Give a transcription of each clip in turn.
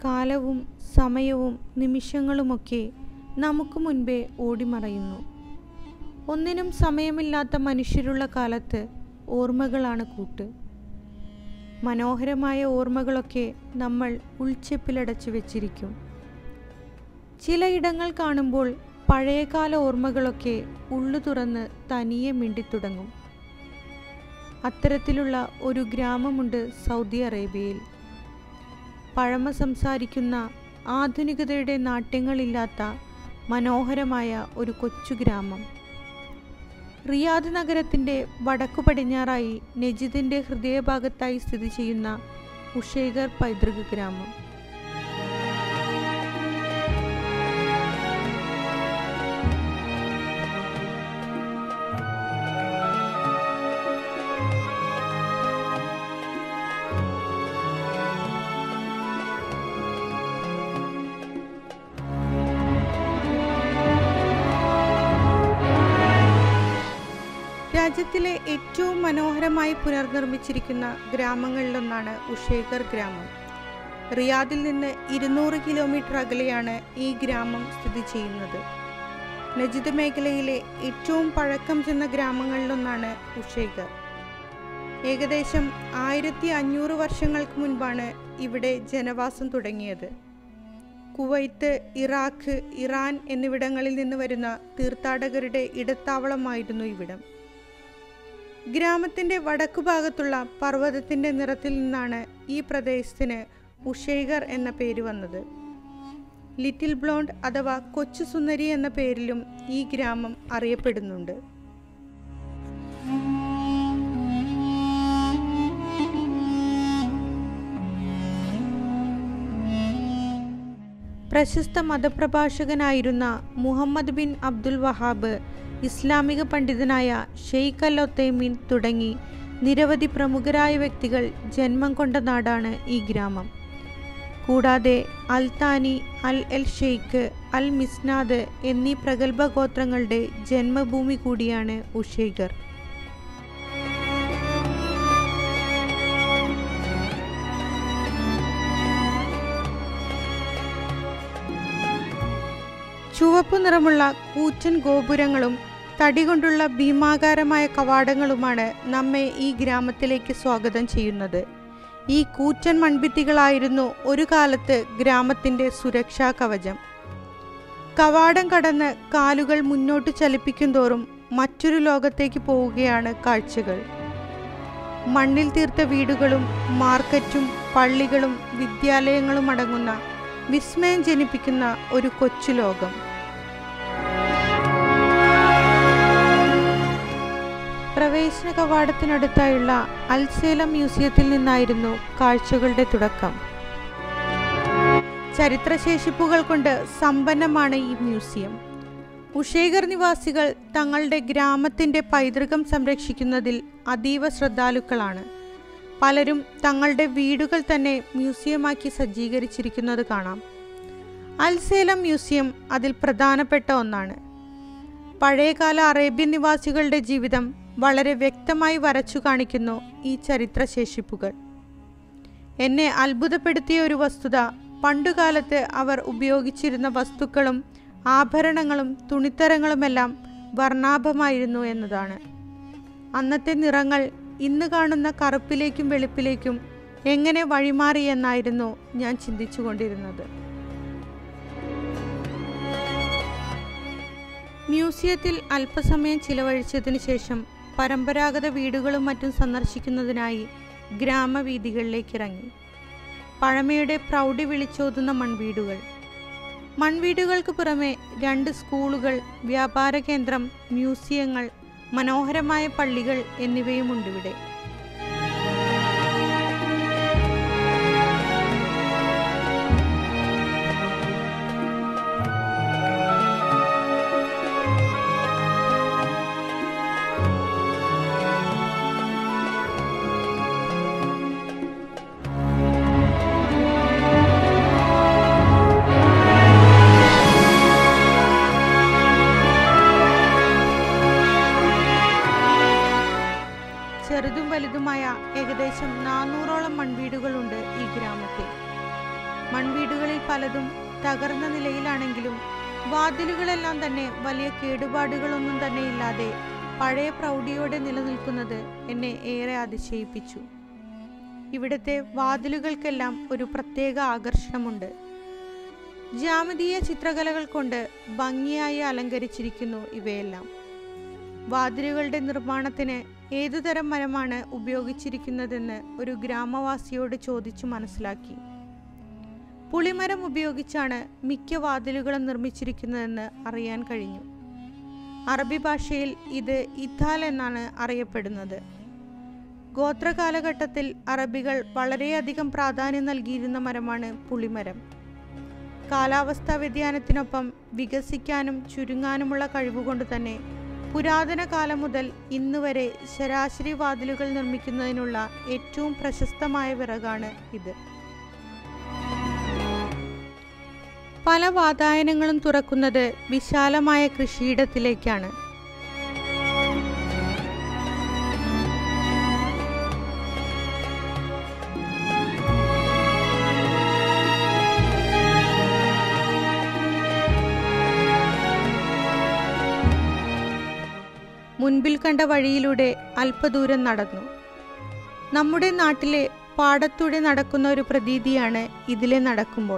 കാലവും സമയവും നിമിഷങ്ങളുമൊക്കെ നമുക്ക് മുൻപേ ഓടിമറയുന്നു ഒന്നിനും സമയമില്ലാത്ത മനുഷ്യരുള്ള കാലത്ത് ഓർമ്മകളാണ് കൂട്ട് മനോഹരമായ ഓർമ്മകളൊക്കെ നമ്മൾ ഉൾച്ചെപ്പിലടച്ചു വെച്ചിരിക്കും ചിലയിടങ്ങൾ കാണുമ്പോൾ പഴയകാല ഓർമ്മകളൊക്കെ ഉള്ളു തുറന്ന് തനിയെ മിണ്ടിത്തുടങ്ങും അത്തരത്തിലുള്ള ഒരു ഗ്രാമമുണ്ട് സൗദി അറേബ്യയിൽ പഴമ സംസാരിക്കുന്ന ആധുനികതയുടെ നാട്യങ്ങളില്ലാത്ത മനോഹരമായ ഒരു കൊച്ചു ഗ്രാമം റിയാദ് നഗരത്തിൻ്റെ വടക്കു പടിഞ്ഞാറായി നജിദിൻ്റെ ഹൃദയഭാഗത്തായി സ്ഥിതി ചെയ്യുന്ന ഉഷേഗർ പൈതൃക ഗ്രാമം രാജ്യത്തിലെ ഏറ്റവും മനോഹരമായി പുനർനിർമ്മിച്ചിരിക്കുന്ന ഗ്രാമങ്ങളിലൊന്നാണ് ഉഷേഗർ ഗ്രാമം റിയാദിൽ നിന്ന് ഇരുന്നൂറ് കിലോമീറ്റർ അകലെയാണ് ഈ ഗ്രാമം സ്ഥിതി ചെയ്യുന്നത് നജിദ് മേഖലയിലെ ഏറ്റവും പഴക്കം ചെന്ന ഗ്രാമങ്ങളിലൊന്നാണ് ഉഷേഗർ ഏകദേശം ആയിരത്തി അഞ്ഞൂറ് വർഷങ്ങൾക്ക് മുൻപാണ് ഇവിടെ ജനവാസം തുടങ്ങിയത് കുവൈത്ത് ഇറാഖ് ഇറാൻ എന്നിവിടങ്ങളിൽ നിന്ന് വരുന്ന തീർത്ഥാടകരുടെ ഇടത്താവളമായിരുന്നു ഇവിടം ഗ്രാമത്തിന്റെ വടക്കുഭാഗത്തുള്ള പർവ്വതത്തിന്റെ നിറത്തിൽ നിന്നാണ് ഈ പ്രദേശത്തിന് ഉഷേഗർ എന്ന പേര് വന്നത് ലിറ്റിൽ ബ്ലോണ്ട് അഥവാ കൊച്ചു സുന്ദരി എന്ന പേരിലും ഈ ഗ്രാമം അറിയപ്പെടുന്നുണ്ട് പ്രശസ്ത മതപ്രഭാഷകനായിരുന്ന മുഹമ്മദ് ബിൻ അബ്ദുൽ വഹാബ് ഇസ്ലാമിക പണ്ഡിതനായ ഷെയ്ഖ് അൽ ഒത്തൈമീൻ തുടങ്ങി നിരവധി പ്രമുഖരായ വ്യക്തികൾ ജന്മം കൊണ്ട നാടാണ് ഈ ഗ്രാമം കൂടാതെ അൽ താനി അൽ എൽ ഷെയ്ഖ് അൽ മിസ്നാദ് എന്നീ പ്രഗത്ഭ ഗോത്രങ്ങളുടെ ജന്മഭൂമി കൂടിയാണ് ഉഷേഗർ ചുവപ്പു നിറമുള്ള കൂറ്റൻ ഗോപുരങ്ങളും തടി കൊണ്ടുള്ള ഭീമാകാരമായ കവാടങ്ങളുമാണ് നമ്മെ ഈ ഗ്രാമത്തിലേക്ക് സ്വാഗതം ചെയ്യുന്നത് ഈ കൂറ്റൻ മൺഭിത്തികളായിരുന്നു ഒരു കാലത്ത് ഗ്രാമത്തിന്റെ സുരക്ഷാ കവചം കവാടം കടന്ന് കാലുകൾ മുന്നോട്ട് ചലിപ്പിക്കും തോറും മറ്റൊരു ലോകത്തേക്ക് പോവുകയാണ് കാഴ്ചകൾ മണ്ണിൽ തീർത്ത വീടുകളും മാർക്കറ്റും പള്ളികളും വിദ്യാലയങ്ങളും അടങ്ങുന്ന വിസ്മയം ജനിപ്പിക്കുന്ന ഒരു കൊച്ചു ലോകം പ്രവേശന കവാടത്തിനടുത്തായുള്ള അൽസേലം മ്യൂസിയത്തിൽ നിന്നായിരുന്നു കാഴ്ചകളുടെ തുടക്കം ചരിത്രശേഷിപ്പുകൾ കൊണ്ട് സമ്പന്നമാണ് ഈ മ്യൂസിയം ഉഷേഗർ നിവാസികൾ തങ്ങളുടെ ഗ്രാമത്തിന്റെ പൈതൃകം സംരക്ഷിക്കുന്നതിൽ അതീവ ശ്രദ്ധാലുക്കളാണ് പലരും തങ്ങളുടെ വീടുകൾ തന്നെ മ്യൂസിയമാക്കി സജ്ജീകരിച്ചിരിക്കുന്നത് കാണാം അൽസേലം മ്യൂസിയം അതിൽ പ്രധാനപ്പെട്ട ഒന്നാണ് പഴയകാല അറേബ്യൻ നിവാസികളുടെ ജീവിതം വളരെ വ്യക്തമായി വരച്ചു കാണിക്കുന്നു ഈ ചരിത്രശേഷിപ്പുകൾ എന്നെ അത്ഭുതപ്പെടുത്തിയ ഒരു വസ്തുത പണ്ടുകാലത്ത് അവർ ഉപയോഗിച്ചിരുന്ന വസ്തുക്കളും ആഭരണങ്ങളും തുണിത്തരങ്ങളുമെല്ലാം വർണ്ണാഭമായിരുന്നു എന്നതാണ് അന്നത്തെ നിറങ്ങൾ ഇന്ന് കാണുന്ന കറുപ്പിലേക്കും വെളുപ്പിലേക്കും എങ്ങനെ വഴിമാറി എന്നായിരുന്നു ഞാൻ ചിന്തിച്ചുകൊണ്ടിരുന്നത് മ്യൂസിയത്തിൽ അല്പസമയം ചിലവഴിച്ചതിന് ശേഷം പരമ്പരാഗത വീടുകളും മറ്റും സന്ദർശിക്കുന്നതിനായി ഗ്രാമവീഥികളിലേക്ക് ഇറങ്ങി പഴമയുടെ പ്രൗഢി വിളിച്ചോതുന്ന മൺവീടുകൾ മൺവീടുകൾക്ക് പുറമെ രണ്ട് സ്കൂളുകൾ വ്യാപാര കേന്ദ്രം മ്യൂസിയങ്ങൾ മനോഹരമായ പള്ളികൾ എന്നിവയുമുണ്ടിവിടെ ചെറുതും വലുതുമായ ഏകദേശം നാനൂറോളം മൺവീടുകളുണ്ട് ഈ ഗ്രാമത്തിൽ മൺവീടുകളിൽ പലതും തകർന്ന നിലയിലാണെങ്കിലും വാതിലുകളെല്ലാം തന്നെ വലിയ കേടുപാടുകളൊന്നും തന്നെ ഇല്ലാതെ പഴയ പ്രൗഢിയോടെ നിലനിൽക്കുന്നത് എന്നെ ഏറെ അതിശയിപ്പിച്ചു ഇവിടുത്തെ വാതിലുകൾക്കെല്ലാം ഒരു പ്രത്യേക ആകർഷണമുണ്ട് ജാമതീയ ചിത്രകലകൾ കൊണ്ട് ഭംഗിയായി അലങ്കരിച്ചിരിക്കുന്നു ഇവയെല്ലാം വാതിലുകളുടെ നിർമ്മാണത്തിന് ഏതുതരം മരമാണ് ഉപയോഗിച്ചിരിക്കുന്നതെന്ന് ഒരു ഗ്രാമവാസിയോട് ചോദിച്ചു മനസ്സിലാക്കി പുളിമരം ഉപയോഗിച്ചാണ് മിക്ക വാതിലുകളും നിർമ്മിച്ചിരിക്കുന്നതെന്ന് അറിയാൻ കഴിഞ്ഞു അറബി ഭാഷയിൽ ഇത് ഇഥാൽ എന്നാണ് അറിയപ്പെടുന്നത് ഗോത്ര കാലഘട്ടത്തിൽ അറബികൾ വളരെയധികം പ്രാധാന്യം നൽകിയിരുന്ന മരമാണ് പുളിമരം കാലാവസ്ഥാ വ്യതിയാനത്തിനൊപ്പം വികസിക്കാനും ചുരുങ്ങാനുമുള്ള കഴിവുകൊണ്ട് തന്നെ പുരാതന കാലം മുതൽ ഇന്ന് വരെ ശരാശരി വാതിലുകൾ നിർമ്മിക്കുന്നതിനുള്ള ഏറ്റവും പ്രശസ്തമായ വിറകാണ് ഇത് പല വാതായനങ്ങളും തുറക്കുന്നത് വിശാലമായ കൃഷിയിടത്തിലേക്കാണ് മുൻപിൽ കണ്ട വഴിയിലൂടെ അല്പദൂരം നടന്നു നമ്മുടെ നാട്ടിലെ പാടത്തൂടെ നടക്കുന്ന ഒരു പ്രതീതിയാണ് ഇതിലെ നടക്കുമ്പോൾ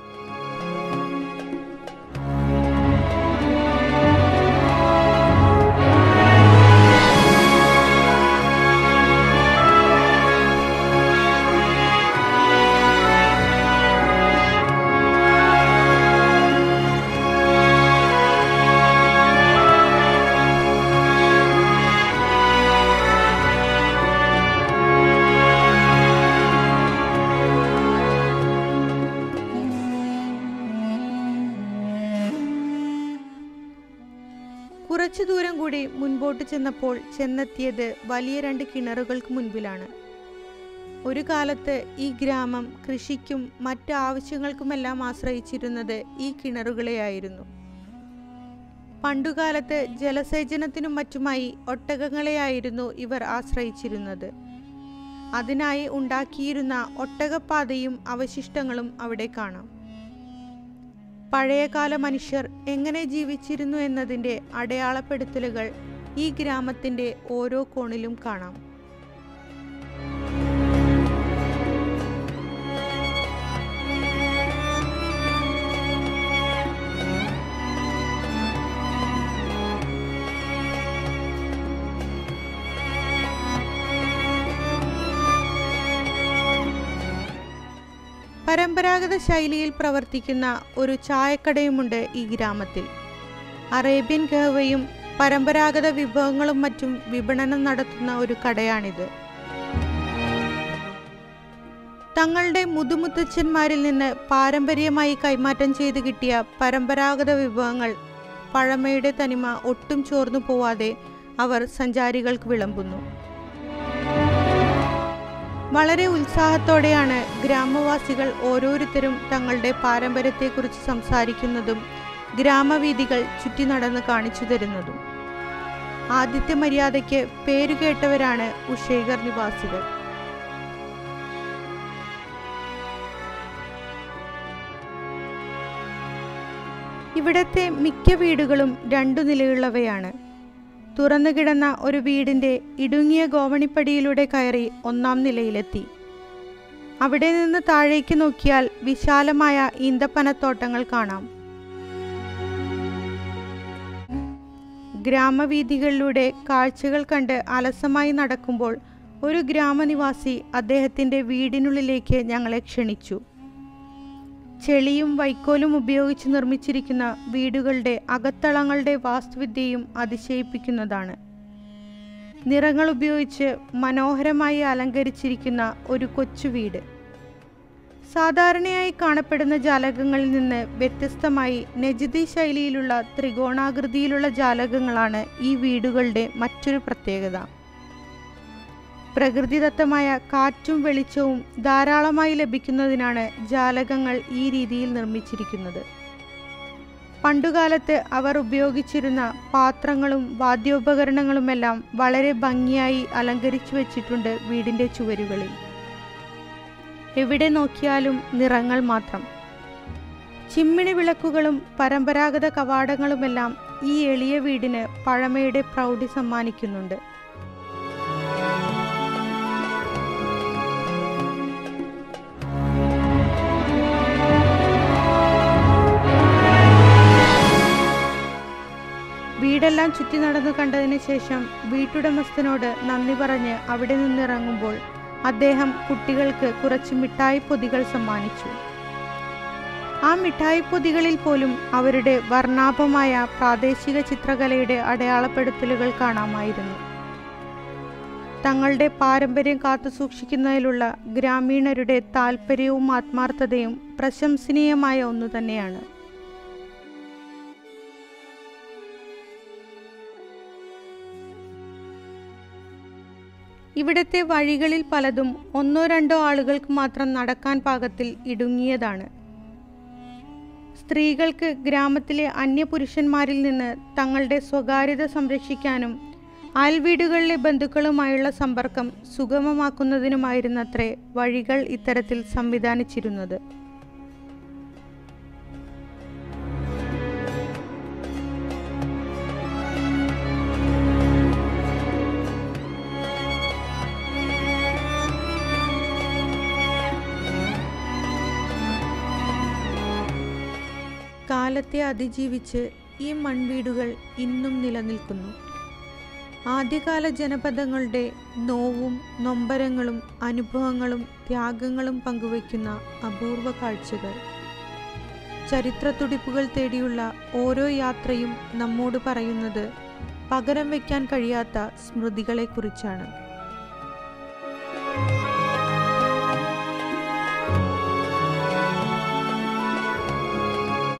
കുറച്ചു ദൂരം കൂടി മുൻപോട്ട് ചെന്നപ്പോൾ ചെന്നെത്തിയത് വലിയ രണ്ട് കിണറുകൾക്ക് മുൻപിലാണ് ഒരു കാലത്ത് ഈ ഗ്രാമം കൃഷിക്കും മറ്റു ആവശ്യങ്ങൾക്കുമെല്ലാം ആശ്രയിച്ചിരുന്നത് ഈ കിണറുകളെയായിരുന്നു പണ്ടുകാലത്ത് ജലസേചനത്തിനും മറ്റുമായി ഒട്ടകങ്ങളെയായിരുന്നു ഇവർ ആശ്രയിച്ചിരുന്നത് അതിനായി ഉണ്ടാക്കിയിരുന്ന ഒട്ടകപ്പാതയും അവശിഷ്ടങ്ങളും അവിടെ കാണാം പഴയകാല മനുഷ്യർ എങ്ങനെ ജീവിച്ചിരുന്നു എന്നതിൻ്റെ അടയാളപ്പെടുത്തലുകൾ ഈ ഗ്രാമത്തിൻ്റെ ഓരോ കോണിലും കാണാം പരമ്പരാഗത ശൈലിയിൽ പ്രവർത്തിക്കുന്ന ഒരു ചായക്കടയുമുണ്ട് ഈ ഗ്രാമത്തിൽ അറേബ്യൻ ഗഹവയും പരമ്പരാഗത വിഭവങ്ങളും മറ്റും വിപണനം നടത്തുന്ന ഒരു കടയാണിത് തങ്ങളുടെ മുതുമുത്തച്ഛന്മാരിൽ നിന്ന് പാരമ്പര്യമായി കൈമാറ്റം ചെയ്ത് കിട്ടിയ പരമ്പരാഗത വിഭവങ്ങൾ പഴമയുടെ തനിമ ഒട്ടും ചോർന്നു പോവാതെ അവർ സഞ്ചാരികൾക്ക് വിളമ്പുന്നു വളരെ ഉത്സാഹത്തോടെയാണ് ഗ്രാമവാസികൾ ഓരോരുത്തരും തങ്ങളുടെ പാരമ്പര്യത്തെക്കുറിച്ച് സംസാരിക്കുന്നതും ഗ്രാമവീഥികൾ ചുറ്റി നടന്ന് കാണിച്ചു തരുന്നതും ആദിത്യ മര്യാദയ്ക്ക് പേരുകേട്ടവരാണ് ഉഷേഗർ നിവാസികൾ ഇവിടത്തെ മിക്ക വീടുകളും രണ്ടു നിലയുള്ളവയാണ് തുറന്നു കിടന്ന ഒരു വീടിന്റെ ഇടുങ്ങിയ ഗോവണിപ്പടിയിലൂടെ കയറി ഒന്നാം നിലയിലെത്തി അവിടെ നിന്ന് താഴേക്ക് നോക്കിയാൽ വിശാലമായ ഈന്തപ്പനത്തോട്ടങ്ങൾ കാണാം ഗ്രാമവീഥികളിലൂടെ കാഴ്ചകൾ കണ്ട് അലസമായി നടക്കുമ്പോൾ ഒരു ഗ്രാമനിവാസി അദ്ദേഹത്തിൻ്റെ വീടിനുള്ളിലേക്ക് ഞങ്ങളെ ക്ഷണിച്ചു ചെളിയും വൈക്കോലും ഉപയോഗിച്ച് നിർമ്മിച്ചിരിക്കുന്ന വീടുകളുടെ അകത്തളങ്ങളുടെ വാസ്തുവിദ്യയും അതിശയിപ്പിക്കുന്നതാണ് നിറങ്ങൾ ഉപയോഗിച്ച് മനോഹരമായി അലങ്കരിച്ചിരിക്കുന്ന ഒരു കൊച്ചു വീട് സാധാരണയായി കാണപ്പെടുന്ന ജാലകങ്ങളിൽ നിന്ന് വ്യത്യസ്തമായി നജിദി ശൈലിയിലുള്ള ത്രികോണാകൃതിയിലുള്ള ജാലകങ്ങളാണ് ഈ വീടുകളുടെ മറ്റൊരു പ്രത്യേകത പ്രകൃതിദത്തമായ കാറ്റും വെളിച്ചവും ധാരാളമായി ലഭിക്കുന്നതിനാണ് ജാലകങ്ങൾ ഈ രീതിയിൽ നിർമ്മിച്ചിരിക്കുന്നത് പണ്ടുകാലത്ത് അവർ ഉപയോഗിച്ചിരുന്ന പാത്രങ്ങളും വാദ്യോപകരണങ്ങളുമെല്ലാം വളരെ ഭംഗിയായി അലങ്കരിച്ചു വച്ചിട്ടുണ്ട് വീടിൻ്റെ ചുവരുകളിൽ എവിടെ നോക്കിയാലും നിറങ്ങൾ മാത്രം ചിമ്മിണി വിളക്കുകളും പരമ്പരാഗത കവാടങ്ങളുമെല്ലാം ഈ എളിയ വീടിന് പഴമയുടെ പ്രൗഢി സമ്മാനിക്കുന്നുണ്ട് വീടെല്ലാം ചുറ്റി നടന്നു കണ്ടതിന് ശേഷം വീട്ടുടമസ്ഥനോട് നന്ദി പറഞ്ഞ് അവിടെ നിന്നിറങ്ങുമ്പോൾ അദ്ദേഹം കുട്ടികൾക്ക് കുറച്ച് മിഠായി പൊതികൾ സമ്മാനിച്ചു ആ മിഠായി പൊതികളിൽ പോലും അവരുടെ വർണ്ണാഭമായ പ്രാദേശിക ചിത്രകലയുടെ അടയാളപ്പെടുത്തലുകൾ കാണാമായിരുന്നു തങ്ങളുടെ പാരമ്പര്യം കാത്തുസൂക്ഷിക്കുന്നതിലുള്ള ഗ്രാമീണരുടെ താല്പര്യവും ആത്മാർത്ഥതയും പ്രശംസനീയമായ ഒന്നു തന്നെയാണ് ഇവിടുത്തെ വഴികളിൽ പലതും ഒന്നോ രണ്ടോ ആളുകൾക്ക് മാത്രം നടക്കാൻ പാകത്തിൽ ഇടുങ്ങിയതാണ് സ്ത്രീകൾക്ക് ഗ്രാമത്തിലെ അന്യപുരുഷന്മാരിൽ നിന്ന് തങ്ങളുടെ സ്വകാര്യത സംരക്ഷിക്കാനും അയൽവീടുകളിലെ ബന്ധുക്കളുമായുള്ള സമ്പർക്കം സുഗമമാക്കുന്നതിനുമായിരുന്നത്രേ വഴികൾ ഇത്തരത്തിൽ സംവിധാനിച്ചിരുന്നത് കാലത്തെ അതിജീവിച്ച് ഈ മൺവീടുകൾ ഇന്നും നിലനിൽക്കുന്നു ആദ്യകാല ജനപദങ്ങളുടെ നോവും നൊമ്പരങ്ങളും അനുഭവങ്ങളും ത്യാഗങ്ങളും പങ്കുവയ്ക്കുന്ന അപൂർവ കാഴ്ചകൾ ചരിത്രത്തുടിപ്പുകൾ തേടിയുള്ള ഓരോ യാത്രയും നമ്മോട് പറയുന്നത് പകരം വയ്ക്കാൻ കഴിയാത്ത സ്മൃതികളെക്കുറിച്ചാണ്